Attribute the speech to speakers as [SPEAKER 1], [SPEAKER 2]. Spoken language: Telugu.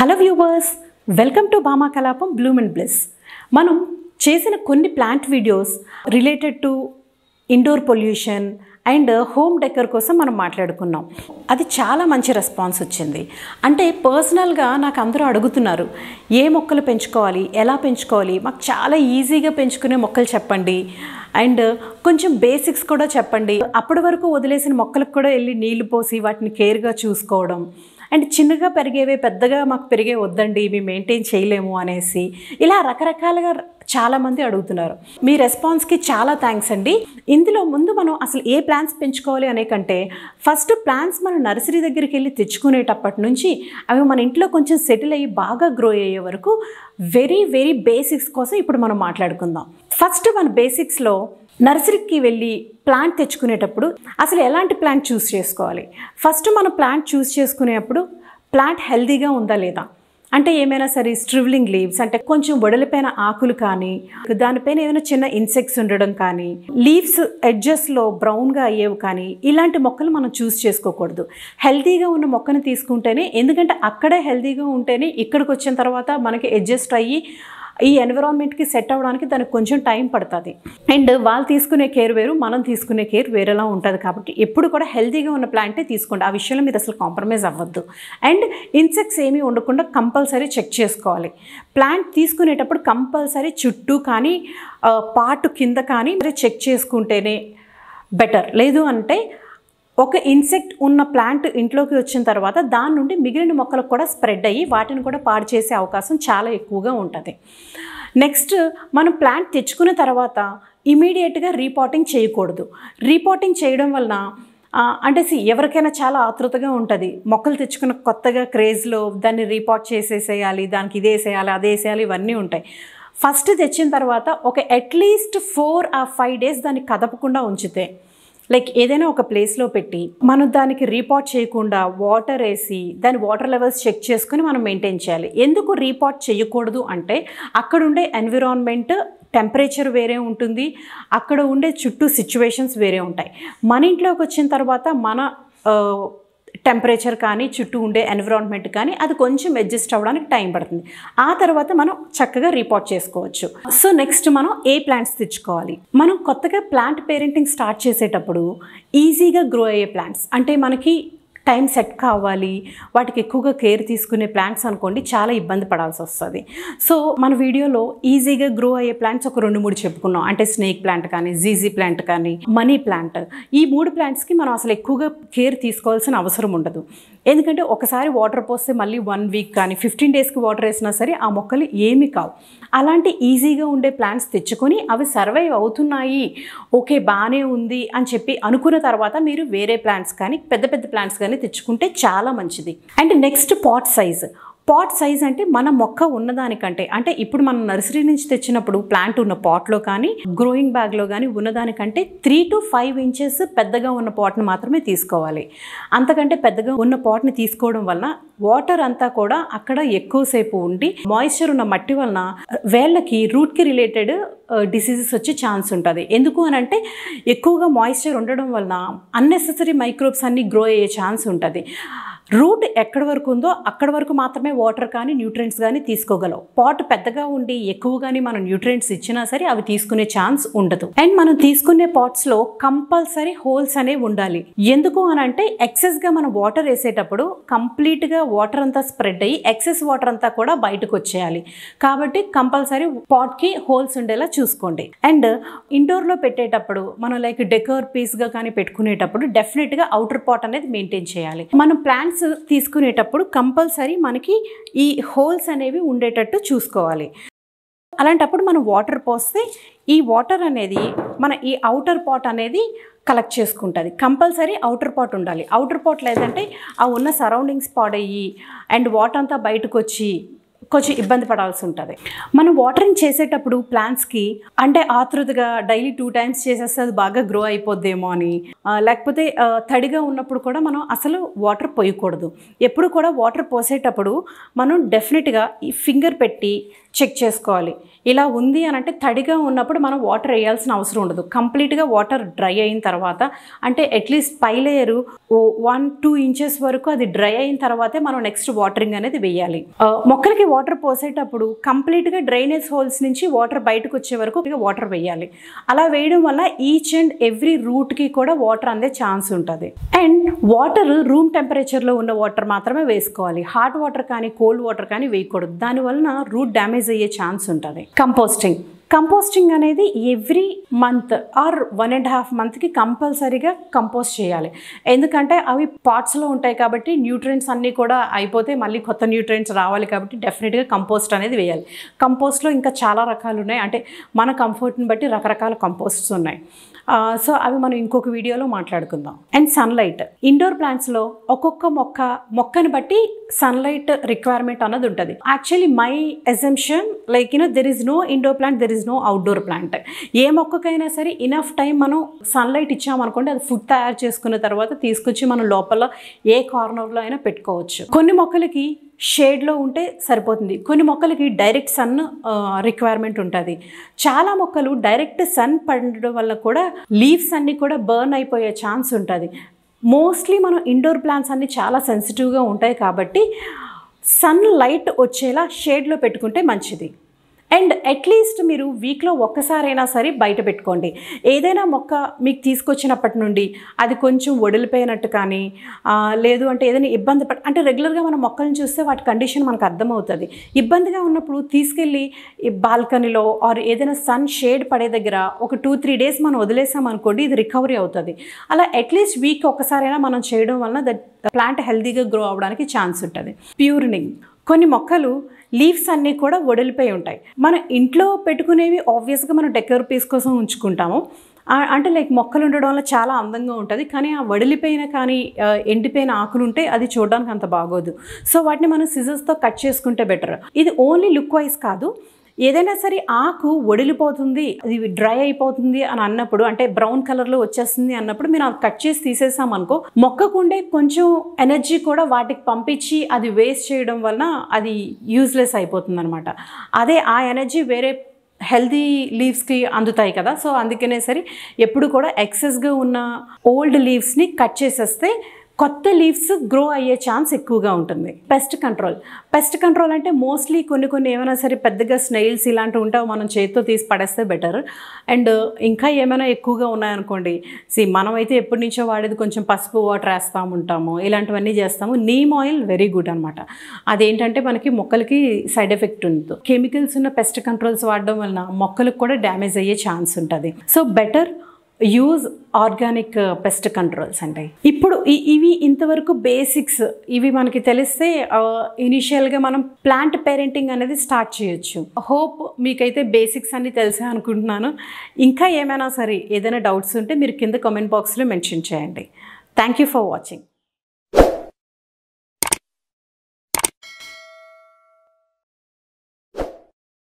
[SPEAKER 1] హలో వ్యూవర్స్ వెల్కమ్ టు భామా కలాపం బ్లూమ్ అండ్ బ్లెస్ మనం చేసిన కొన్ని plant videos related to indoor pollution and home decor కోసం మనం మాట్లాడుకున్నాం అది చాలా మంచి రెస్పాన్స్ వచ్చింది అంటే పర్సనల్గా నాకు అందరూ అడుగుతున్నారు ఏ మొక్కలు పెంచుకోవాలి ఎలా పెంచుకోవాలి మాకు చాలా ఈజీగా పెంచుకునే మొక్కలు చెప్పండి అండ్ కొంచెం బేసిక్స్ కూడా చెప్పండి అప్పటి వరకు వదిలేసిన మొక్కలకు కూడా వెళ్ళి నీళ్లు పోసి వాటిని కేర్గా చూసుకోవడం అండ్ చిన్నగా పెరిగేవే పెద్దగా మాకు పెరిగే వద్దండి మేము మెయింటైన్ చేయలేము అనేసి ఇలా రకరకాలుగా చాలామంది అడుగుతున్నారు మీ రెస్పాన్స్కి చాలా థ్యాంక్స్ అండి ఇందులో ముందు మనం అసలు ఏ ప్లాన్స్ పెంచుకోవాలి అనే కంటే ఫస్ట్ ప్లాన్స్ మనం నర్సరీ దగ్గరికి వెళ్ళి తెచ్చుకునేటప్పటి నుంచి అవి మన ఇంట్లో కొంచెం సెటిల్ అయ్యి బాగా గ్రో అయ్యే వరకు వెరీ వెరీ బేసిక్స్ కోసం ఇప్పుడు మనం మాట్లాడుకుందాం ఫస్ట్ మన బేసిక్స్లో నర్సరీకి వెళ్ళి ప్లాంట్ తెచ్చుకునేటప్పుడు అసలు ఎలాంటి ప్లాంట్ చూస్ చేసుకోవాలి ఫస్ట్ మనం ప్లాంట్ చూస్ చేసుకునేటప్పుడు ప్లాంట్ హెల్తీగా ఉందా లేదా అంటే ఏమైనా సరే స్ట్రివ్లింగ్ లీవ్స్ అంటే కొంచెం వడలిపోయిన ఆకులు కానీ దానిపైన ఏమైనా చిన్న ఇన్సెక్ట్స్ ఉండడం కానీ లీవ్స్ ఎడ్జెస్లో బ్రౌన్గా అయ్యేవి కానీ ఇలాంటి మొక్కలు మనం చూస్ చేసుకోకూడదు హెల్తీగా ఉన్న మొక్కని తీసుకుంటేనే ఎందుకంటే అక్కడే హెల్తీగా ఉంటేనే ఇక్కడికి వచ్చిన తర్వాత మనకి అడ్జస్ట్ అయ్యి ఈ ఎన్విరాన్మెంట్కి సెట్ అవ్వడానికి దానికి కొంచెం టైం పడుతుంది అండ్ వాళ్ళు తీసుకునే కేర్ వేరు మనం తీసుకునే కేర్ వేరేలా ఉంటుంది కాబట్టి ఎప్పుడు కూడా హెల్తీగా ఉన్న ప్లాంటే తీసుకోండి ఆ విషయంలో మీరు అసలు కాంప్రమైజ్ అవ్వద్దు అండ్ ఇన్సెక్ట్స్ ఏమీ ఉండకుండా కంపల్సరీ చెక్ చేసుకోవాలి ప్లాంట్ తీసుకునేటప్పుడు కంపల్సరీ చుట్టూ కానీ పాటు కింద కానీ మరి చెక్ చేసుకుంటేనే బెటర్ లేదు అంటే ఒక ఇన్సెక్ట్ ఉన్న ప్లాంట్ ఇంట్లోకి వచ్చిన తర్వాత దాని నుండి మిగిలిన మొక్కలకు కూడా స్ప్రెడ్ అయ్యి వాటిని కూడా పాడు చేసే అవకాశం చాలా ఎక్కువగా ఉంటుంది నెక్స్ట్ మనం ప్లాంట్ తెచ్చుకున్న తర్వాత ఇమీడియట్గా రీపాటింగ్ చేయకూడదు రీపాటింగ్ చేయడం వలన అంటే సి ఎవరికైనా చాలా ఆతృతగా ఉంటుంది మొక్కలు తెచ్చుకున్న కొత్తగా క్రేజ్లో దాన్ని రీపాట్ చేసేసేయాలి దానికి ఇది వేసేయాలి అది వేసేయాలి ఇవన్నీ ఉంటాయి ఫస్ట్ తెచ్చిన తర్వాత ఒక అట్లీస్ట్ ఫోర్ ఆ ఫైవ్ డేస్ దాన్ని కదపకుండా ఉంచితే లైక్ ఏదైనా ఒక ప్లేస్లో పెట్టి మనం దానికి రీపాట్ చేయకుండా వాటర్ వేసి దాని వాటర్ లెవెల్స్ చెక్ చేసుకుని మనం మెయింటైన్ చేయాలి ఎందుకు రీపాట్ చేయకూడదు అంటే అక్కడ ఉండే ఎన్విరాన్మెంట్ టెంపరేచర్ వేరే ఉంటుంది అక్కడ ఉండే చుట్టూ సిచ్యువేషన్స్ వేరే ఉంటాయి మన ఇంట్లోకి వచ్చిన తర్వాత మన టెంపరేచర్ కానీ చుట్టూ ఉండే ఎన్విరాన్మెంట్ కానీ అది కొంచెం అడ్జస్ట్ అవ్వడానికి టైం పడుతుంది ఆ తర్వాత మనం చక్కగా రిపోర్ట్ చేసుకోవచ్చు సో నెక్స్ట్ మనం ఏ ప్లాంట్స్ తెచ్చుకోవాలి మనం కొత్తగా ప్లాంట్ పేరెంటింగ్ స్టార్ట్ చేసేటప్పుడు ఈజీగా గ్రో అయ్యే ప్లాంట్స్ అంటే మనకి టైం సెట్ కావాలి వాటికి ఎక్కువగా కేర్ తీసుకునే ప్లాంట్స్ అనుకోండి చాలా ఇబ్బంది పడాల్సి వస్తుంది సో మన వీడియోలో ఈజీగా గ్రో అయ్యే ప్లాంట్స్ ఒక రెండు మూడు చెప్పుకున్నాం అంటే స్నేక్ ప్లాంట్ కానీ జీజీ ప్లాంట్ కానీ మనీ ప్లాంట్ ఈ మూడు ప్లాంట్స్కి మనం అసలు ఎక్కువగా కేర్ తీసుకోవాల్సిన అవసరం ఉండదు ఎందుకంటే ఒకసారి వాటర్ పోస్తే మళ్ళీ వన్ వీక్ కానీ ఫిఫ్టీన్ డేస్కి వాటర్ వేసినా సరే ఆ మొక్కలు ఏమి కావు అలాంటి ఈజీగా ఉండే ప్లాంట్స్ తెచ్చుకొని అవి సర్వైవ్ అవుతున్నాయి ఓకే బాగానే ఉంది అని చెప్పి అనుకున్న తర్వాత మీరు వేరే ప్లాంట్స్ కానీ పెద్ద పెద్ద ప్లాంట్స్ కానీ తెచ్చుకుంటే చాలా మంచిది and next pot size pot size అంటే మన మొక్క ఉన్నదానికంటే అంటే ఇప్పుడు మనం నర్సరీ నుంచి తెచ్చినప్పుడు ప్లాంట్ ఉన్న పాట్లో కానీ గ్రోయింగ్ బ్యాగ్లో కానీ ఉన్నదానికంటే త్రీ టు ఫైవ్ ఇంచెస్ పెద్దగా ఉన్న పాట్ని మాత్రమే తీసుకోవాలి అంతకంటే పెద్దగా ఉన్న పాట్ని తీసుకోవడం వలన వాటర్ అంతా కూడా అక్కడ ఎక్కువసేపు ఉండి మాయిశ్చర్ ఉన్న మట్టి వలన వేళ్ళకి రూట్కి రిలేటెడ్ డిసీజెస్ వచ్చే ఛాన్స్ ఉంటుంది ఎందుకు అని అంటే ఎక్కువగా మాయిశ్చర్ ఉండడం వలన అన్నెసెసరీ మైక్రోబ్స్ అన్నీ గ్రో అయ్యే ఛాన్స్ ఉంటుంది రూట్ ఎక్కడి వరకు ఉందో అక్కడి వరకు మాత్రమే వాటర్ కానీ న్యూట్రియంట్స్ కానీ తీసుకోగలవు పాట్ పెద్దగా ఉండి ఎక్కువగానే మనం న్యూట్రియంట్స్ ఇచ్చినా సరే అవి తీసుకునే ఛాన్స్ ఉండదు అండ్ మనం తీసుకునే పాట్స్లో కంపల్సరీ హోల్స్ అనేవి ఉండాలి ఎందుకు అని అంటే ఎక్సెస్గా మనం వాటర్ వేసేటప్పుడు కంప్లీట్గా వాటర్ అంతా స్ప్రెడ్ అయ్యి ఎక్సెస్ వాటర్ అంతా కూడా బయటకు వచ్చేయాలి కాబట్టి కంపల్సరీ పాట్కి హోల్స్ ఉండేలా చూసుకోండి అండ్ ఇండోర్లో పెట్టేటప్పుడు మనం లైక్ డెకోర్ పీస్గా కానీ పెట్టుకునేటప్పుడు డెఫినెట్గా అవుటర్ పాట్ అనేది మెయింటైన్ చేయాలి మనం ప్లాంట్స్ తీసుకునేటప్పుడు కంపల్సరీ మనకి ఈ హోల్స్ అనేవి ఉండేటట్టు చూసుకోవాలి అలాంటప్పుడు మనం వాటర్ పోస్తే ఈ వాటర్ అనేది మన ఈ అవుటర్ పాట్ అనేది కలెక్ట్ చేసుకుంటుంది కంపల్సరీ అవుటర్ పాట్ ఉండాలి అవుటర్ పాట్ లేదంటే ఆ ఉన్న సరౌండింగ్స్ పాడయ్యి అండ్ వాటర్ అంతా బయటకు వచ్చి కొంచెం ఇబ్బంది పడాల్సి ఉంటుంది మనం వాటరింగ్ చేసేటప్పుడు ప్లాంట్స్కి అంటే ఆతృతగా డైలీ టూ టైమ్స్ చేసేస్తే అది బాగా గ్రో అయిపోద్దేమో అని లేకపోతే తడిగా ఉన్నప్పుడు కూడా మనం అసలు వాటర్ పోయకూడదు ఎప్పుడు కూడా వాటర్ పోసేటప్పుడు మనం డెఫినెట్గా ఈ ఫింగర్ పెట్టి చెక్ చేసుకోవాలి ఇలా ఉంది అని అంటే తడిగా ఉన్నప్పుడు మనం వాటర్ వేయాల్సిన అవసరం ఉండదు కంప్లీట్గా వాటర్ డ్రై అయిన తర్వాత అంటే అట్లీస్ట్ పై లేయరు వన్ టూ ఇంచెస్ వరకు అది డ్రై అయిన తర్వాతే మనం నెక్స్ట్ వాటరింగ్ అనేది వేయాలి ఆ, మొక్కలకి వాటర్ పోసేటప్పుడు కంప్లీట్గా డ్రైనేజ్ హోల్స్ నుంచి వాటర్ బయటకు వచ్చే వరకు వాటర్ వేయాలి అలా వేయడం వల్ల ఈచ్ అండ్ ఎవ్రీ రూట్కి కూడా వాటర్ అందే ఛాన్స్ ఉంటుంది అండ్ వాటర్ రూమ్ టెంపరేచర్లో ఉన్న వాటర్ మాత్రమే వేసుకోవాలి హాట్ వాటర్ కానీ కోల్డ్ వాటర్ కానీ వేయకూడదు దానివలన రూట్ డ్యామేజ్ అయ్యే ఛాన్స్ ఉంటుంది కంపోస్టింగ్ కంపోస్టింగ్ అనేది every month or one and half మంత్కి కంపల్సరీగా కంపోస్ట్ చేయాలి ఎందుకంటే అవి పాట్స్లో ఉంటాయి కాబట్టి న్యూట్రియంట్స్ అన్నీ కూడా అయిపోతే మళ్ళీ కొత్త న్యూట్రియంట్స్ రావాలి కాబట్టి డెఫినెట్గా కంపోస్ట్ అనేది వేయాలి కంపోస్ట్లో ఇంకా చాలా రకాలు ఉన్నాయి అంటే మన కంఫర్ట్ని బట్టి రకరకాల కంపోస్ట్స్ ఉన్నాయి సో అవి మనం ఇంకొక వీడియోలో మాట్లాడుకుందాం అండ్ సన్లైట్ ఇండోర్ ప్లాంట్స్లో ఒక్కొక్క మొక్క మొక్కని బట్టి సన్లైట్ రిక్వైర్మెంట్ అన్నది ఉంటుంది actually my assumption like you know there is no indoor plant there is no outdoor plant ఏ మొక్కకైనా సరే ఇనఫ్ టైం మనం సన్లైట్ ఇచ్చామనుకోండి అది ఫుడ్ తయారు చేసుకున్న తర్వాత తీసుకొచ్చి మనం లోపల ఏ కార్నర్లో అయినా పెట్టుకోవచ్చు కొన్ని మొక్కలకి షేడ్లో ఉంటే సరిపోతుంది కొన్ని మొక్కలకి డైరెక్ట్ సన్ రిక్వైర్మెంట్ ఉంటుంది చాలా మొక్కలు డైరెక్ట్ సన్ పడడం వల్ల కూడా లీవ్స్ అన్నీ కూడా బర్న్ అయిపోయే ఛాన్స్ ఉంటుంది మోస్ట్లీ మనం ఇండోర్ ప్లాంట్స్ అన్నీ చాలా సెన్సిటివ్గా ఉంటాయి కాబట్టి సన్ లైట్ వచ్చేలా షేడ్లో పెట్టుకుంటే మంచిది అండ్ అట్లీస్ట్ మీరు వీక్లో ఒక్కసారైనా సరే బయట పెట్టుకోండి ఏదైనా మొక్క మీకు తీసుకొచ్చినప్పటి నుండి అది కొంచెం వడిలిపోయినట్టు కానీ ఆ, లేదు అంటే ఏదైనా ఇబ్బంది పడ అంటే రెగ్యులర్గా మనం మొక్కలను చూస్తే వాటి కండిషన్ మనకు అర్థమవుతుంది ఇబ్బందిగా ఉన్నప్పుడు తీసుకెళ్ళి ఈ బాల్కనీలో ఆర్ ఏదైనా సన్ షేడ్ పడే దగ్గర ఒక టూ త్రీ డేస్ మనం వదిలేసాం అనుకోండి ఇది రికవరీ అవుతుంది అలా అట్లీస్ట్ వీక్ ఒక్కసారైనా మనం చేయడం వలన దట్ ప్లాంట్ హెల్తీగా గ్రో అవడానికి ఛాన్స్ ఉంటుంది ప్యూరినింగ్ కొన్ని మొక్కలు లీవ్స్ అన్నీ కూడా వడిలిపోయి ఉంటాయి మన ఇంట్లో పెట్టుకునేవి ఆబ్వియస్గా మనం డెకర్ పీస్ కోసం ఉంచుకుంటాము ఆ- అంటే లైక్ మొక్కలు ఉండడం వల్ల చాలా అందంగా ఉంటుంది కానీ ఆ వడిలిపోయిన కానీ ఆ, ఎండిపోయిన ఆకులు ఉంటే అది చూడడానికి అంత బాగోదు సో వాటిని మనం సిజర్స్తో కట్ చేసుకుంటే బెటర్ ఇది ఓన్లీ లుక్ వైజ్ కాదు ఏదైనా సరే ఆకు వడిలిపోతుంది అది డ్రై అయిపోతుంది అని అన్నప్పుడు అంటే బ్రౌన్ కలర్లో వచ్చేస్తుంది అన్నప్పుడు మీరు అది కట్ చేసి తీసేసాం అనుకో మొక్కకు ఉండే కొంచెం ఎనర్జీ కూడా వాటికి పంపించి అది వేస్ట్ చేయడం వలన అది యూజ్లెస్ అయిపోతుంది అనమాట అదే ఆ ఎనర్జీ వేరే హెల్దీ లీవ్స్కి అందుతాయి కదా సో అందుకనే సరే ఎప్పుడు కూడా ఎక్సెస్గా ఉన్న ఓల్డ్ లీవ్స్ని కట్ చేసేస్తే కొత్త లీవ్స్ గ్రో అయ్యే ఛాన్స్ ఎక్కువగా ఉంటుంది పెస్ట్ కంట్రోల్ పెస్ట్ కంట్రోల్ అంటే మోస్ట్లీ కొన్ని కొన్ని ఏమైనా సరే పెద్దగా స్నెయిల్స్ ఇలాంటివి ఉంటావు మనం చేతితో తీసి పడేస్తే బెటర్ అండ్ ఇంకా ఏమైనా ఎక్కువగా ఉన్నాయనుకోండి సి మనం అయితే ఎప్పటి నుంచో వాడేది కొంచెం పసుపు వాటర్ వేస్తూ ఉంటాము ఇలాంటివన్నీ చేస్తాము నీమ్ ఆయిల్ వెరీ గుడ్ అనమాట అదేంటంటే మనకి మొక్కలకి సైడ్ ఎఫెక్ట్ ఉంటుంది కెమికల్స్ ఉన్న పెస్ట్ కంట్రోల్స్ వాడడం వలన మొక్కలకు కూడా డ్యామేజ్ అయ్యే ఛాన్స్ ఉంటుంది so better use organic pest controls అండి ఇప్పుడు ఈ- ఇవి ఇంతవరకు బేసిక్స్ ఇవి మనకి తెలిస్తే ఇనిషియల్గా మనం ప్లాంట్ పేరెంటింగ్ అనేది స్టార్ట్ చేయొచ్చు హోప్ మీకైతే బేసిక్స్ అన్ని తెలిసే అనుకుంటున్నాను ఇంకా ఏమైనా సరే ఏదైనా డౌట్స్ ఉంటే మీరు కింద కామెంట్ బాక్స్లో మెన్షన్ చేయండి థ్యాంక్ యూ ఫర్ వాచింగ్